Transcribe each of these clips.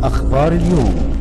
أخبار اليوم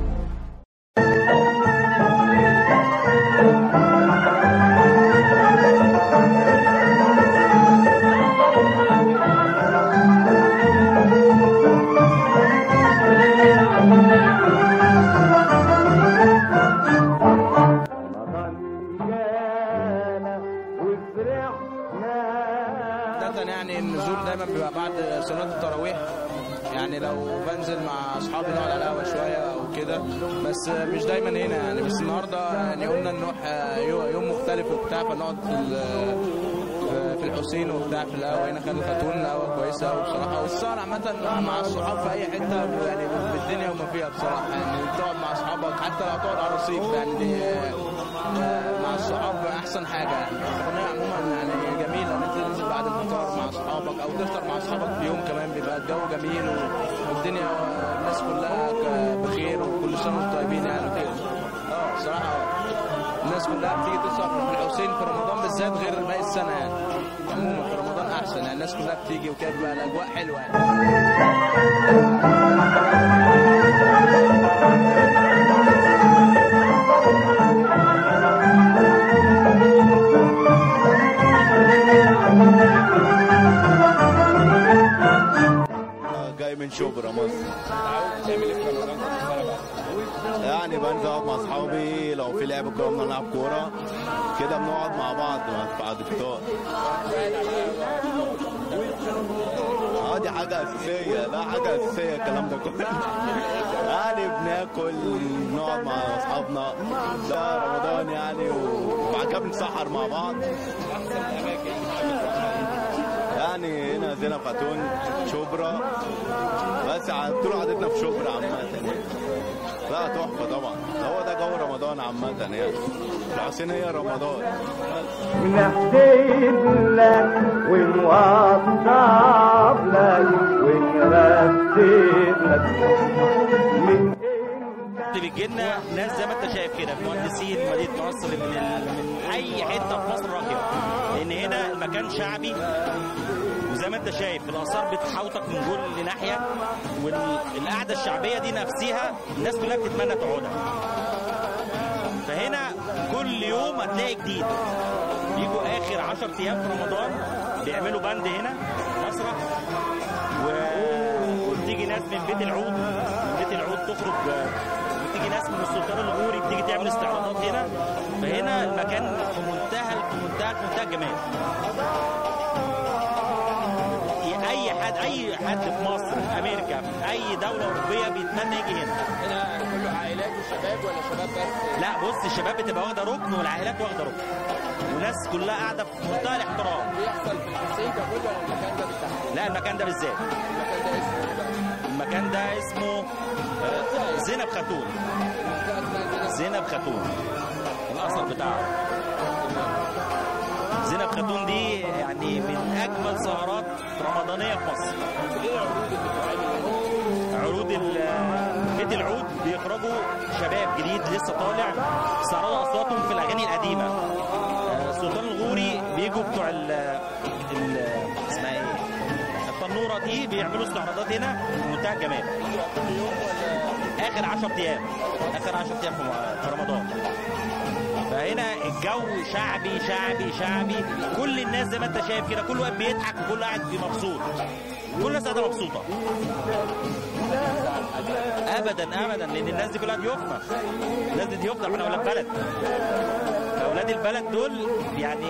عادة يعني النزول دايما بيبقى بعد صلاة التراويح يعني لو بنزل مع اصحابي نقعد على القهوه شويه او كده بس مش دايما هنا يعني بس النهارده يعني قلنا نروح يوم مختلف وبتاع فنقعد في ال- في الحسين وبتاع في القهوه هنا خالد خاتون قهوه كويسه وبصراحه والسهر عامه مع الصحاب في اي حته يعني في الدنيا وما فيها بصراحه يعني تقعد مع اصحابك حتى لو تقعد على الرصيف يعني دي آه، مع الصحاب احسن حاجه يعني الاغنيه عموما يعني جميله ان انت تنزل بعد الفطار مع اصحابك او تفطر مع اصحابك في يوم كمان بيبقى الجو جميل والدنيا الناس كلها ك- بخير وكل سنه وانتم طيبين يعني كده اه صراحه الناس كلها بتيجي تسهر في الحسين في رمضان بالذات غير باقي السنه يعني عموما في رمضان احسن يعني الناس كلها بتيجي وكده بيبقى الاجواء حلوه يعني جاي من شبرا مصر يعني بنزل اقعد مع اصحابي لو في لعب كوره بنلعب كوره كده بنقعد مع بعض بعد الفطار اه دي حاجة أساسية لا حاجة أساسية الكلام ده كله يعني بناكل نقعد مع أصحابنا ده رمضان يعني وبعد كده بنسحر مع بعض يعني هنا زينب خاتون شبرا بس ع- طول عادتنا في شبرا عامة يعني. لا تحفة طبعا هو ده جو رمضان عامة يعني الحسين هي رمضان نحسب لك ونوضب لك ونرتب لك من بتجيلنا ناس زي ما انت شايف كده مهندسين مدينه نصر من ال... من اي حته في مصر راقيه لان هنا المكان شعبي وزي ما انت شايف الاثار بتحوطك من كل ناحيه والقعده الشعبيه دي نفسها الناس كلها بتتمنى تقعدها فهنا كل يوم هتلاقي جديد يجوا اخر 10 ايام في رمضان بيعملوا بند هنا مسرح و... وبتيجي ناس من بيت العود من بيت العود تخرج بتيجي ناس من السلطان الغوري بتيجي تعمل استعراضات هنا فهنا المكان في منتهى في منتهى في منتهى الجمال اي حد اي حد في مصر في امريكا في اي دوله اوروبيه بيتمنى يجي هنا هنا كله عائلات وشباب ولا شباب بس لا بص الشباب بتبقى واخده ركن والعائلات واخده ركن وناس كلها قاعده في منتهى الاحترام بيحصل في الحسين ككل ولا المكان ده بالتحديد لا المكان ده بالذات المكان ده اسمه إيه بقى؟ المكان ده اسمه آه، زينب خاتون منطقه اسمها زينب زينب خاتون الاثر بتاعها زينب خاتون دي يعني من اجمل سهرات رمضانيه في مصر ايه العروض اللي بتتعمل هنا؟ عروض ال- بيت العود بيخرجوا شباب جديد لسه طالع استعرضوا اصواتهم في الاغاني القديمه آه، السلطان الغوري بيجوا بتوع ال ال- اسمها ايه التنوره دي بيعملوا استعراضات هنا في منتهى الجمال اخر 10 ايام اخر 10 ايام في م- في رمضان فهنا الجو شعبي شعبي شعبي كل الناس زي ما انت شايف كده كل واحد بيضحك وكل قاعد مبسوط كل الناس قاعده مبسوطه ابدا ابدا لان الناس دي كلها ضيوفنا الناس دي ضيوفنا احنا اولاد بلد اولاد البلد دول يعني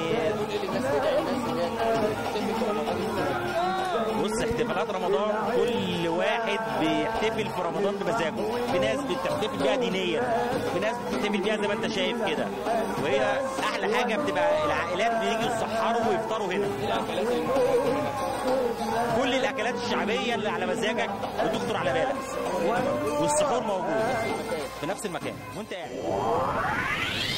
بص احتفالات رمضان كل واحد بيحتفل في رمضان بمزاجه في ناس بتحتفل بيها دينيا في ناس بتحتفل بيها زي ما انت شايف كده وهي احلى حاجه بتبقى العائلات بييجوا يسحروا ويفطروا هنا كل الاكلات الشعبيه اللي على مزاجك بتخطر على بالك والسحور موجود في نفس المكان وانت قاعد